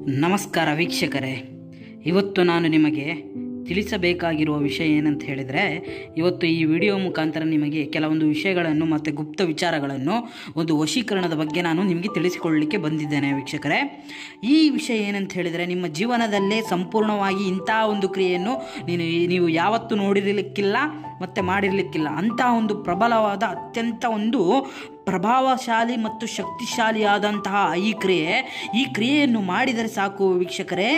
ನಮಸ್ಕಾರ ವೀಕ್ಷಕರೇ ಇವತ್ತು ನಾನು ನಿಮಗೆ ತಿಳಿಸಬೇಕಾಗಿರುವ ವಿಷಯ ಏನಂತ ಹೇಳಿದರೆ ಇವತ್ತು ಈ ವಿಡಿಯೋ ಮುಖಾಂತರ ನಿಮಗೆ ಕೆಲವೊಂದು ವಿಷಯಗಳನ್ನು ಮತ್ತು ಗುಪ್ತ ವಿಚಾರಗಳನ್ನು ಒಂದು ವಶೀಕರಣದ ಬಗ್ಗೆ ನಾನು ನಿಮಗೆ ತಿಳಿಸಿಕೊಳ್ಳಲಿಕ್ಕೆ ಬಂದಿದ್ದೇನೆ ವೀಕ್ಷಕರೇ ಈ ವಿಷಯ ಏನಂತ ಹೇಳಿದರೆ ನಿಮ್ಮ ಜೀವನದಲ್ಲೇ ಸಂಪೂರ್ಣವಾಗಿ ಇಂಥ ಒಂದು ಕ್ರಿಯೆಯನ್ನು ನೀನು ನೀವು ಯಾವತ್ತೂ ನೋಡಿರಲಿಕ್ಕಿಲ್ಲ ಮತ್ತು ಮಾಡಿರಲಿಕ್ಕಿಲ್ಲ ಅಂಥ ಒಂದು ಪ್ರಬಲವಾದ ಅತ್ಯಂತ ಒಂದು ಪ್ರಭಾವಶಾಲಿ ಮತ್ತು ಶಕ್ತಿಶಾಲಿಯಾದಂತಹ ಈ ಕ್ರಿಯೆ ಈ ಕ್ರಿಯೆಯನ್ನು ಮಾಡಿದರೆ ಸಾಕು ವೀಕ್ಷಕರೇ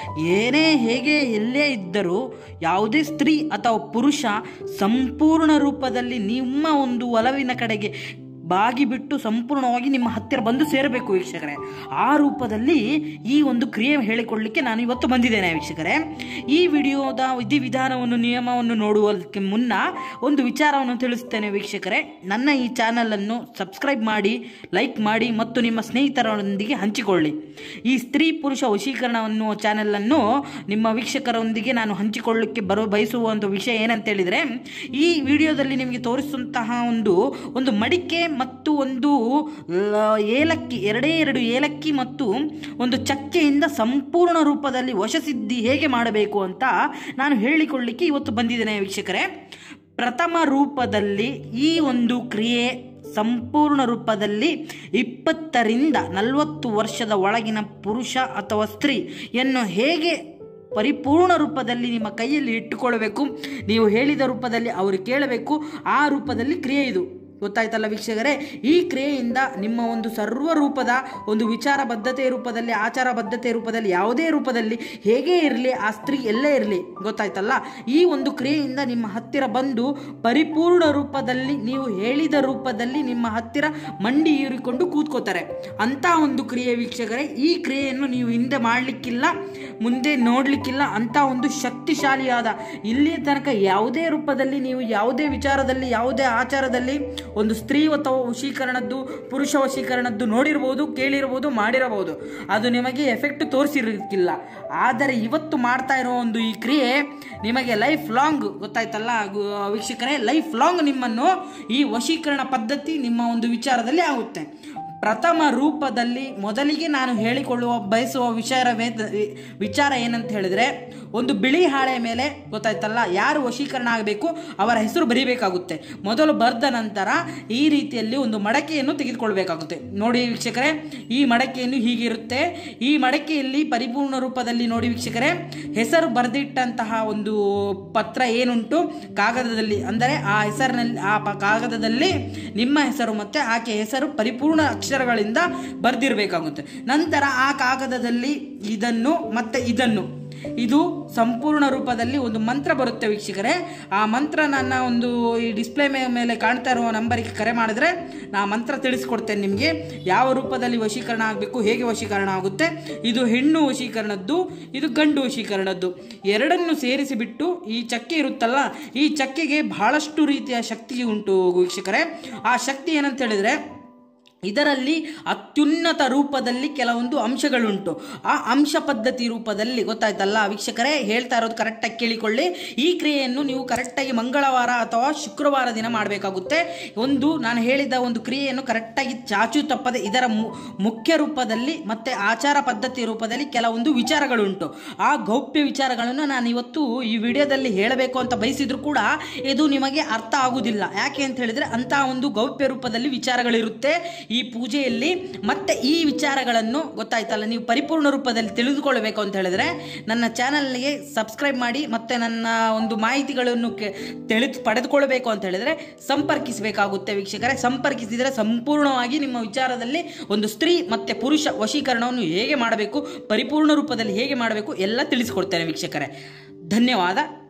ಏನೇ ಹೇಗೆ ಎಲ್ಲೇ ಇದ್ದರೂ ಯಾವುದೇ ಸ್ತ್ರೀ ಅಥವಾ ಪುರುಷ ಸಂಪೂರ್ಣ ರೂಪದಲ್ಲಿ ನಿಮ್ಮ ಒಂದು ಒಲವಿನ ಕಡೆಗೆ ಬಾಗಿಬಿಟ್ಟು ಸಂಪೂರ್ಣವಾಗಿ ನಿಮ್ಮ ಹತ್ತಿರ ಬಂದು ಸೇರಬೇಕು ವೀಕ್ಷಕರೇ ಆ ರೂಪದಲ್ಲಿ ಈ ಒಂದು ಕ್ರಿಯೆ ಹೇಳಿಕೊಳ್ಳಲಿಕ್ಕೆ ನಾನು ಇವತ್ತು ಬಂದಿದ್ದೇನೆ ವೀಕ್ಷಕರೇ ಈ ವಿಡಿಯೋದ ವಿಧಿವಿಧಾನವನ್ನು ನಿಯಮವನ್ನು ನೋಡುವುದಕ್ಕೆ ಮುನ್ನ ಒಂದು ವಿಚಾರವನ್ನು ತಿಳಿಸ್ತೇನೆ ವೀಕ್ಷಕರೇ ನನ್ನ ಈ ಚಾನಲನ್ನು ಸಬ್ಸ್ಕ್ರೈಬ್ ಮಾಡಿ ಲೈಕ್ ಮಾಡಿ ಮತ್ತು ನಿಮ್ಮ ಸ್ನೇಹಿತರೊಂದಿಗೆ ಹಂಚಿಕೊಳ್ಳಿ ಈ ಸ್ತ್ರೀ ಪುರುಷ ವಶೀಕರಣ ಅನ್ನುವ ಚಾನಲನ್ನು ನಿಮ್ಮ ವೀಕ್ಷಕರೊಂದಿಗೆ ನಾನು ಹಂಚಿಕೊಳ್ಳಲಿಕ್ಕೆ ಬರೋ ಬಯಸುವ ಒಂದು ವಿಷಯ ಏನಂತ ಹೇಳಿದರೆ ಈ ವಿಡಿಯೋದಲ್ಲಿ ನಿಮಗೆ ತೋರಿಸುವಂತಹ ಒಂದು ಒಂದು ಮಡಿಕೆ ಮತ್ತು ಒಂದು ಲ- ಏಲಕ್ಕಿ ಎರಡೇ ಎರಡು ಏಲಕ್ಕಿ ಮತ್ತು ಒಂದು ಚಕ್ಕೆಯಿಂದ ಸಂಪೂರ್ಣ ರೂಪದಲ್ಲಿ ವಶಸಿದ್ಧಿ ಹೇಗೆ ಮಾಡಬೇಕು ಅಂತ ನಾನು ಹೇಳಿಕೊಳ್ಳಿಕ್ಕೆ ಇವತ್ತು ಬಂದಿದ್ದೇನೆ ವೀಕ್ಷಕರೇ ಪ್ರಥಮ ರೂಪದಲ್ಲಿ ಈ ಒಂದು ಕ್ರಿಯೆ ಸಂಪೂರ್ಣ ರೂಪದಲ್ಲಿ ಇಪ್ಪತ್ತರಿಂದ ನಲವತ್ತು ವರ್ಷದ ಒಳಗಿನ ಪುರುಷ ಅಥವಾ ಸ್ತ್ರೀಯನ್ನು ಹೇಗೆ ಪರಿಪೂರ್ಣ ರೂಪದಲ್ಲಿ ನಿಮ್ಮ ಕೈಯಲ್ಲಿ ಇಟ್ಟುಕೊಳ್ಳಬೇಕು ನೀವು ಹೇಳಿದ ರೂಪದಲ್ಲಿ ಅವರು ಕೇಳಬೇಕು ಆ ರೂಪದಲ್ಲಿ ಕ್ರಿಯೆ ಇದು ಗೊತ್ತಾಯ್ತಲ್ಲ ವೀಕ್ಷಕರೇ ಈ ಕ್ರಿಯೆಯಿಂದ ನಿಮ್ಮ ಒಂದು ಸರ್ವ ರೂಪದ ಒಂದು ವಿಚಾರ ಬದ್ಧತೆ ರೂಪದಲ್ಲಿ ಆಚಾರ ಬದ್ಧತೆ ರೂಪದಲ್ಲಿ ಯಾವುದೇ ರೂಪದಲ್ಲಿ ಹೇಗೇ ಇರಲಿ ಆ ಸ್ತ್ರೀ ಎಲ್ಲೇ ಇರಲಿ ಗೊತ್ತಾಯ್ತಲ್ಲ ಈ ಒಂದು ಕ್ರಿಯೆಯಿಂದ ನಿಮ್ಮ ಹತ್ತಿರ ಬಂದು ಪರಿಪೂರ್ಣ ರೂಪದಲ್ಲಿ ನೀವು ಹೇಳಿದ ರೂಪದಲ್ಲಿ ನಿಮ್ಮ ಹತ್ತಿರ ಮಂಡಿ ಈರಿಕೊಂಡು ಕೂತ್ಕೋತಾರೆ ಅಂತ ಒಂದು ಕ್ರಿಯೆ ವೀಕ್ಷಕರೇ ಈ ಕ್ರಿಯೆಯನ್ನು ನೀವು ಹಿಂದೆ ಮಾಡಲಿಕ್ಕಿಲ್ಲ ಮುಂದೆ ನೋಡಲಿಕ್ಕಿಲ್ಲ ಅಂತ ಒಂದು ಶಕ್ತಿಶಾಲಿಯಾದ ಇಲ್ಲಿಯ ತನಕ ಯಾವುದೇ ರೂಪದಲ್ಲಿ ನೀವು ಯಾವುದೇ ವಿಚಾರದಲ್ಲಿ ಯಾವುದೇ ಆಚಾರದಲ್ಲಿ ಒಂದು ಸ್ತ್ರೀ ಅಥವಾ ವಶೀಕರಣದ್ದು ಪುರುಷ ವಶೀಕರಣದ್ದು ನೋಡಿರ್ಬೋದು ಕೇಳಿರ್ಬೋದು ಮಾಡಿರಬಹುದು ಅದು ನಿಮಗೆ ಎಫೆಕ್ಟ್ ತೋರಿಸಿರಲಿಕ್ಕಿಲ್ಲ ಆದರೆ ಇವತ್ತು ಮಾಡ್ತಾ ಇರೋ ಒಂದು ಈ ಕ್ರಿಯೆ ನಿಮಗೆ ಲೈಫ್ ಲಾಂಗ್ ಗೊತ್ತಾಯ್ತಲ್ಲ ಗು- ವೀಕ್ಷಕರೇ ಲೈಫ್ ಲಾಂಗ್ ನಿಮ್ಮನ್ನು ಈ ವಶೀಕರಣ ಪದ್ಧತಿ ನಿಮ್ಮ ಒಂದು ವಿಚಾರದಲ್ಲಿ ಆಗುತ್ತೆ ಪ್ರಥಮ ರೂಪದಲ್ಲಿ ಮೊದಲಿಗೆ ನಾನು ಹೇಳಿಕೊಳ್ಳುವ ಬಯಸುವ ವಿಚಾರವೇ ವಿಚಾರ ಏನಂತ ಹೇಳಿದರೆ ಒಂದು ಬಿಳಿ ಹಾಳೆ ಮೇಲೆ ಗೊತ್ತಾಯ್ತಲ್ಲ ಯಾರು ವಶೀಕರಣ ಆಗಬೇಕು ಅವರ ಹೆಸರು ಬರೀಬೇಕಾಗುತ್ತೆ ಮೊದಲು ಬರೆದ ನಂತರ ಈ ರೀತಿಯಲ್ಲಿ ಒಂದು ಮಡಕೆಯನ್ನು ತೆಗೆದುಕೊಳ್ಬೇಕಾಗುತ್ತೆ ನೋಡಿ ವೀಕ್ಷಕರೇ ಈ ಮಡಕೆಯನ್ನು ಹೀಗಿರುತ್ತೆ ಈ ಮಡಕೆಯಲ್ಲಿ ಪರಿಪೂರ್ಣ ರೂಪದಲ್ಲಿ ನೋಡಿ ವೀಕ್ಷಕರೇ ಹೆಸರು ಬರೆದಿಟ್ಟಂತಹ ಒಂದು ಪತ್ರ ಏನುಂಟು ಕಾಗದದಲ್ಲಿ ಅಂದರೆ ಆ ಹೆಸರಿನಲ್ಲಿ ಆ ಪ- ಕಾಗದದಲ್ಲಿ ನಿಮ್ಮ ಹೆಸರು ಮತ್ತು ಆಕೆ ಹೆಸರು ಪರಿಪೂರ್ಣ ಅಕ್ಷರಗಳಿಂದ ಬರೆದಿರಬೇಕಾಗುತ್ತೆ ನಂತರ ಆ ಕಾಗದದಲ್ಲಿ ಇದನ್ನು ಮತ್ತೆ ಇದನ್ನು ಇದು ಸಂಪೂರ್ಣ ರೂಪದಲ್ಲಿ ಒಂದು ಮಂತ್ರ ಬರುತ್ತೆ ವೀಕ್ಷಕರೇ ಆ ಮಂತ್ರ ನನ್ನ ಒಂದು ಈ ಡಿಸ್ಪ್ಲೇ ಮೇಲೆ ಕಾಣ್ತಾ ಇರುವ ನಂಬರಿಗೆ ಕರೆ ಮಾಡಿದ್ರೆ ನಾ ಮಂತ್ರ ತಿಳಿಸ್ಕೊಡ್ತೇನೆ ನಿಮಗೆ ಯಾವ ರೂಪದಲ್ಲಿ ವಶೀಕರಣ ಆಗಬೇಕು ಹೇಗೆ ವಶೀಕರಣ ಆಗುತ್ತೆ ಇದು ಹೆಣ್ಣು ವಶೀಕರಣದ್ದು ಇದು ಗಂಡು ವಶೀಕರಣದ್ದು ಎರಡನ್ನು ಸೇರಿಸಿಬಿಟ್ಟು ಈ ಚಕ್ಕೆ ಇರುತ್ತಲ್ಲ ಈ ಚಕ್ಕೆಗೆ ಬಹಳಷ್ಟು ರೀತಿಯ ಶಕ್ತಿ ಉಂಟು ವೀಕ್ಷಕರೇ ಆ ಶಕ್ತಿ ಏನಂತ ಹೇಳಿದರೆ ಇದರಲ್ಲಿ ಅತ್ಯುನ್ನತ ರೂಪದಲ್ಲಿ ಕೆಲವೊಂದು ಅಂಶಗಳುಂಟು ಆ ಅಂಶ ಪದ್ಧತಿ ರೂಪದಲ್ಲಿ ಗೊತ್ತಾಯ್ತಲ್ಲ ವೀಕ್ಷಕರೇ ಹೇಳ್ತಾ ಇರೋದು ಕರೆಕ್ಟಾಗಿ ಕೇಳಿಕೊಳ್ಳಿ ಈ ಕ್ರಿಯೆಯನ್ನು ನೀವು ಕರೆಕ್ಟಾಗಿ ಮಂಗಳವಾರ ಅಥವಾ ಶುಕ್ರವಾರ ದಿನ ಮಾಡಬೇಕಾಗುತ್ತೆ ಒಂದು ನಾನು ಹೇಳಿದ ಒಂದು ಕ್ರಿಯೆಯನ್ನು ಕರೆಕ್ಟಾಗಿ ಚಾಚು ತಪ್ಪದೆ ಇದರ ಮು- ಮುಖ್ಯ ರೂಪದಲ್ಲಿ ಮತ್ತೆ ಆಚಾರ ಪದ್ಧತಿ ರೂಪದಲ್ಲಿ ಕೆಲವೊಂದು ವಿಚಾರಗಳುಂಟು ಆ ಗೌಪ್ಯ ವಿಚಾರಗಳನ್ನು ನಾನು ಇವತ್ತು ಈ ವಿಡಿಯೋದಲ್ಲಿ ಹೇಳಬೇಕು ಅಂತ ಬಯಸಿದ್ರು ಕೂಡ ಇದು ನಿಮಗೆ ಅರ್ಥ ಆಗುವುದಿಲ್ಲ ಯಾಕೆ ಅಂತ ಹೇಳಿದ್ರೆ ಅಂತಹ ಒಂದು ಗೌಪ್ಯ ರೂಪದಲ್ಲಿ ವಿಚಾರಗಳಿರುತ್ತೆ ಈ ಪೂಜೆಯಲ್ಲಿ ಮತ್ತೆ ಈ ವಿಚಾರಗಳನ್ನು ಗೊತ್ತಾಯ್ತಲ್ಲ ನೀವು ಪರಿಪೂರ್ಣ ರೂಪದಲ್ಲಿ ತಿಳಿದುಕೊಳ್ಳಬೇಕು ಅಂತ ಹೇಳಿದ್ರೆ ನನ್ನ ಚಾನಲ್ಗೆ ಸಬ್ಸ್ಕ್ರೈಬ್ ಮಾಡಿ ಮತ್ತೆ ನನ್ನ ಒಂದು ಮಾಹಿತಿಗಳನ್ನು ಕೆ- ತಿಳಿದು ಪಡೆದುಕೊಳ್ಳಬೇಕು ಅಂತ ಹೇಳಿದ್ರೆ ಸಂಪರ್ಕಿಸಬೇಕಾಗುತ್ತೆ ವೀಕ್ಷಕರೇ ಸಂಪರ್ಕಿಸಿದರೆ ಸಂಪೂರ್ಣವಾಗಿ ನಿಮ್ಮ ವಿಚಾರದಲ್ಲಿ ಒಂದು ಸ್ತ್ರೀ ಮತ್ತೆ ಪುರುಷ ವಶೀಕರಣವನ್ನು ಹೇಗೆ ಮಾಡಬೇಕು ಪರಿಪೂರ್ಣ ರೂಪದಲ್ಲಿ ಹೇಗೆ ಮಾಡಬೇಕು ಎಲ್ಲ ತಿಳಿಸಿಕೊಡ್ತೇನೆ ವೀಕ್ಷಕರೇ ಧನ್ಯವಾದ